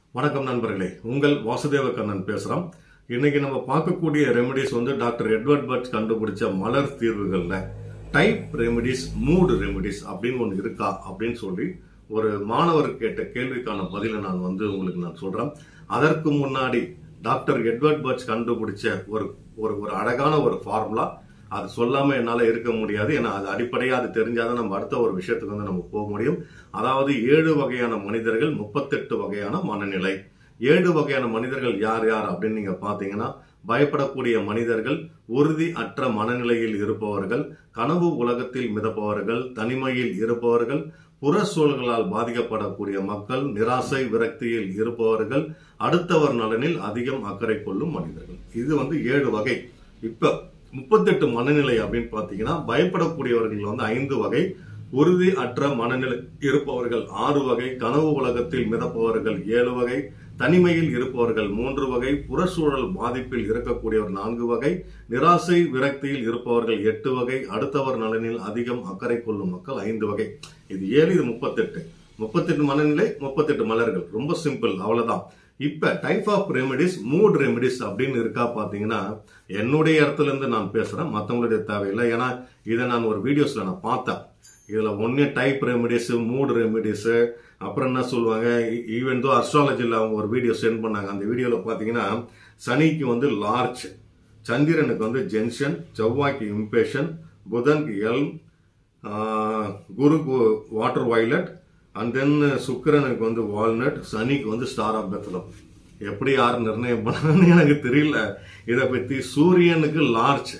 வணக்கம் நண்பர்களே உங்கள் வாசுதேவ கண்ணன் பேசுறோம் இன்னைக்கு நம்ம பார்க்கக்கூடிய ரெமெடிஸ் வந்து டாக்டர் எட்வர்ட் பர்ட் கண்டுபிடிச்ச மலர் தீர்வுகள்ல டைப் ரெமெடிஸ் மூடு ரெமெடிஸ் அப்படின்னு ஒன்று இருக்கா அப்படின்னு சொல்லி ஒரு மாணவர் கேட்ட கேள்விக்கான பதிலை நான் வந்து உங்களுக்கு நான் சொல்றேன் அதற்கு முன்னாடி டாக்டர் எட்வர்ட் பர்ட்ஸ் கண்டுபிடிச்ச ஒரு ஒரு ஒரு அழகான ஒரு ஃபார்முலா அது சொல்லாம என்னால இருக்க முடியாது ஏன்னா அது அடிப்படையா அது தெரிஞ்சாதான் நம்ம அடுத்த ஒரு விஷயத்துக்கு வந்து நம்ம போக முடியும் அதாவது ஏழு வகையான மனிதர்கள் முப்பத்தெட்டு வகையான மனநிலை ஏழு வகையான மனிதர்கள் யார் யார் அப்படின்னு நீங்க பாத்தீங்கன்னா பயப்படக்கூடிய மனிதர்கள் உறுதி அற்ற மனநிலையில் இருப்பவர்கள் கனவு உலகத்தில் மிதப்பவர்கள் தனிமையில் இருப்பவர்கள் புற சூழல்களால் பாதிக்கப்படக்கூடிய மக்கள் நிராசை விரக்தியில் இருப்பவர்கள் அடுத்தவர் நலனில் அதிகம் அக்கறை கொள்ளும் மனிதர்கள் இது வந்து ஏழு வகை இப்ப முப்பத்தெட்டு மனநிலை அப்படின்னு பாத்தீங்கன்னா பயப்படக்கூடியவர்கள் வந்து ஐந்து வகை உறுதி அற்ற மனநிலை இருப்பவர்கள் ஆறு வகை கனவு உலகத்தில் மிதப்பவர்கள் ஏழு வகை தனிமையில் இருப்பவர்கள் மூன்று வகை புறச்சூழல் பாதிப்பில் இருக்கக்கூடியவர் நான்கு வகை நிராசை விரக்தியில் இருப்பவர்கள் எட்டு வகை அடுத்தவர் நலனில் அதிகம் அக்கறை கொள்ளும் மக்கள் ஐந்து வகை இது ஏழு இது முப்பத்தெட்டு முப்பத்தெட்டு மனநிலை முப்பத்தெட்டு மலர்கள் ரொம்ப சிம்பிள் அவ்வளவுதான் இப்ப type of remedies mood remedies அப்படின்னு இருக்கா பாத்தீங்கன்னா என்னுடைய இடத்துல இருந்து நான் பேசுறேன் மத்தவங்களுடைய தேவையில்லை ஏன்னா இதை நான் ஒரு வீடியோஸ்ல நான் பார்த்தேன் இதுல ஒன்னே டைப் ரெமெடிஸ் மூட் ரெமெடிஸ் அப்புறம் என்ன சொல்லுவாங்க ஈவன் தோ அஸ்ட்ராலஜில அவங்க ஒரு வீடியோ சென்ட் பண்ணாங்க அந்த வீடியோல பாத்தீங்கன்னா சனிக்கு வந்து லார்ஜ் சந்திரனுக்கு வந்து ஜென்ஷன் செவ்வாய்க்கு இம்பேஷன் புதனுக்கு எல் குருக்கு வாட்டர் வயலட் அண்ட் தென் சுக்கிரனுக்கு வந்து வால்நட் சனிக்கு வந்து ஸ்டார் ஆஃப் பெத்தலம் எப்படி யார் நிர்ணயம் பண்ணான்னு எனக்கு தெரியல இதை பத்தி சூரியனுக்கு லார்ஜ்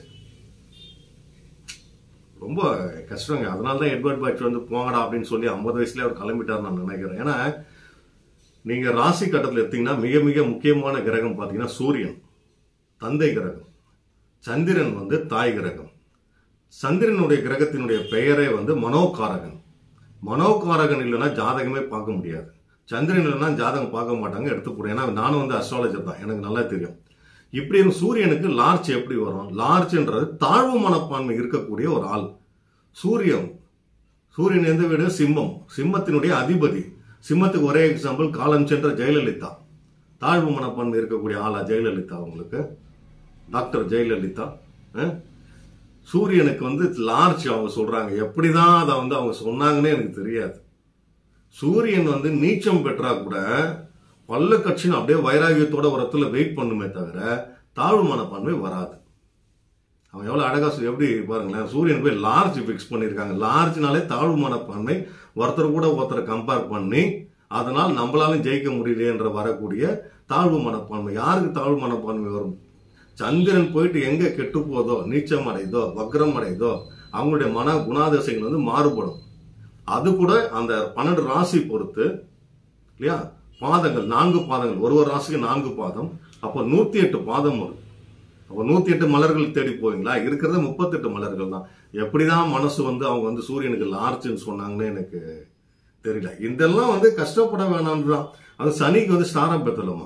ரொம்ப கஷ்டங்க அதனால தான் எட்வர்ட் பாய்ச் வந்து போங்கடா அப்படின்னு சொல்லி ஐம்பது வயசுல அவர் கிளம்பிட்டார் நான் நினைக்கிறேன் ஏன்னா நீங்க ராசி கட்டத்தில் எடுத்தீங்கன்னா மிக மிக முக்கியமான கிரகம் பார்த்தீங்கன்னா சூரியன் தந்தை கிரகம் சந்திரன் வந்து தாய் கிரகம் சந்திரனுடைய கிரகத்தினுடைய பெயரே வந்து மனோகாரகன் மனோகாரகன் இல்லைன்னா ஜாதகமே பார்க்க முடியாது சந்திரன் இல்லைன்னா ஜாதகம் பார்க்க மாட்டாங்க எடுத்து போடுறேன் ஏன்னா நானும் வந்து அஸ்ட்ராலஜர் தான் எனக்கு நல்லா தெரியும் இப்படி சூரியனுக்கு லார்ஜ் எப்படி வரும் லார்ஜ்ன்றது தாழ்வு மனப்பான்மை இருக்கக்கூடிய ஒரு ஆள் சூரியன் சூரியன் எந்த வீடு சிம்மம் சிம்மத்தினுடைய அதிபதி சிம்மத்துக்கு ஒரே எக்ஸாம்பிள் காலம் சென்ற ஜெயலலிதா தாழ்வு மனப்பான்மை இருக்கக்கூடிய ஆளா ஜெயலலிதா அவங்களுக்கு டாக்டர் ஜெயலலிதா அஹ்? சூரியனுக்கு வந்து லார்ஜ் அவங்க சொல்றாங்க எப்படிதான் அதை வந்து அவங்க சொன்னாங்கன்னே எனக்கு தெரியாது சூரியன் வந்து நீச்சம் பெற்றா கூட பல்ல கட்சின்னு அப்படியே வைராகியத்தோட ஒரு இடத்துல வெயிட் பண்ணுமே தவிர தாழ்வு மனப்பான்மை வராது அவன் எவ்வளவு அழகா சொ- எப்படி பாருங்களேன் சூரியன் போய் லார்ஜ் ஃபிக்ஸ் பண்ணியிருக்காங்க லார்ஜ்னாலே தாழ்வு மனப்பான்மை ஒருத்தர் கூட ஒருத்தரை கம்பேர் பண்ணி அதனால் நம்மளாலும் ஜெயிக்க முடியலையென்ற வரக்கூடிய தாழ்வு மனப்பான்மை யாருக்கு தாழ்வு மனப்பான்மை வரும் சந்திரன் போயிட்டு எங்க கெட்டு போதோ நீச்சம் அடையுதோ வக்ரம் அடையுதோ அவங்களுடைய மன குணாதிசைகள் வந்து மாறுபடும் அது கூட அந்த பன்னெண்டு ராசி பொறுத்து இல்லையா பாதங்கள் நான்கு பாதங்கள் ஒரு ஒரு ராசிக்கு நான்கு பாதம் அப்போ நூத்தி எட்டு பாதம் வரும் அப்போ நூத்தி எட்டு மலர்கள் தேடி போவீங்களா இருக்கிறது முப்பத்தெட்டு மலர்கள் தான் எப்படிதான் மனசு வந்து அவங்க வந்து சூரியனுக்கு லார்ஜ்னு சொன்னாங்கன்னு எனக்கு தெரியல இதெல்லாம் வந்து கஷ்டப்பட வேணாம்னு தான் அது சனிக்கு வந்து ஸ்டாரா பெத்தலமா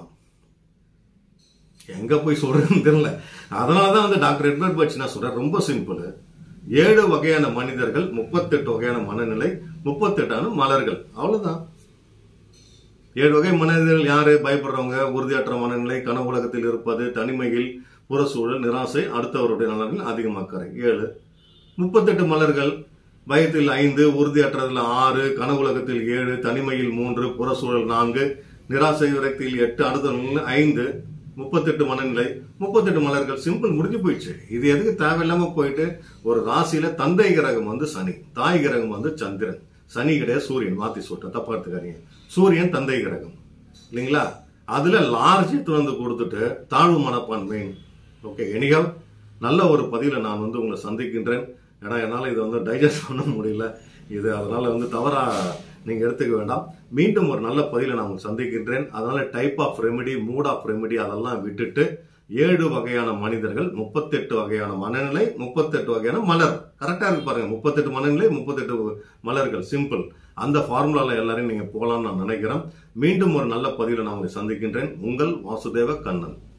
எங்க போய் சொல்றதுன்னு தெரியல அதனாலதான் வந்து டாக்டர் எட்வர்ட் பட்ச் என்ன சொல்ற ரொம்ப சிம்பிள் ஏழு வகையான மனிதர்கள் முப்பத்தெட்டு வகையான மனநிலை முப்பத்தெட்டான மலர்கள் அவ்வளவுதான் ஏழு வகை மனிதர்கள் யாரு பயப்படுறவங்க உறுதியற்ற மனநிலை கனவு உலகத்தில் இருப்பது தனிமையில் புறச்சூழல் நிராசை அடுத்தவருடைய நலனில் அதிகம் அக்கறை ஏழு முப்பத்தெட்டு மலர்கள் பயத்தில் ஐந்து உறுதியற்றதில் ஆறு கனவுலகத்தில் ஏழு தனிமையில் மூன்று புறச்சூழல் நான்கு நிராசை விரக்தியில் எட்டு அடுத்த ஐந்து முப்பத்தெட்டு மனநிலை முப்பத்தெட்டு மலர்கள் சிம்பிள் முடிஞ்சு போயிடுச்சு இது எதுக்கு தேவையில்லாம போயிட்டு ஒரு ராசியில தந்தை கிரகம் வந்து சனி தாய் கிரகம் வந்து சந்திரன் சனி கிடையாது சூரியன் மாத்தி சொல்லிட்டேன் தப்பா எடுத்துக்காதீங்க சூரியன் தந்தை கிரகம் இல்லைங்களா அதுல லார்ஜ் எடுத்து வந்து கொடுத்துட்டு தாழ்வு மனப்பான்மை ஓகே எனிகாவ் நல்ல ஒரு பதில நான் வந்து உங்களை சந்திக்கின்றேன் ஏன்னா என்னால் இதை வந்து டைஜஸ்ட் பண்ண முடியல இது அதனால வந்து தவறா நீங்க எடுத்துக்க வேண்டாம் மீண்டும் ஒரு நல்ல பதில நான் உங்களை சந்திக்கின்றேன் அதனால type of remedy mood of remedy அதெல்லாம் விட்டுட்டு ஏழு வகையான மனிதர்கள் முப்பத்தெட்டு வகையான மனநிலை முப்பத்தெட்டு வகையான மலர் கரெக்டா இருக்கு பாருங்க முப்பத்தெட்டு மனநிலை முப்பத்தெட்டு மலர்கள் சிம்பிள் அந்த ஃபார்முலால எல்லாரையும் நீங்க போகலாம்னு நான் நினைக்கிறேன் மீண்டும் ஒரு நல்ல பதிவில் நான் உங்களை சந்திக்கின்றேன் உங்கள் வாசுதேவ கண்ணன்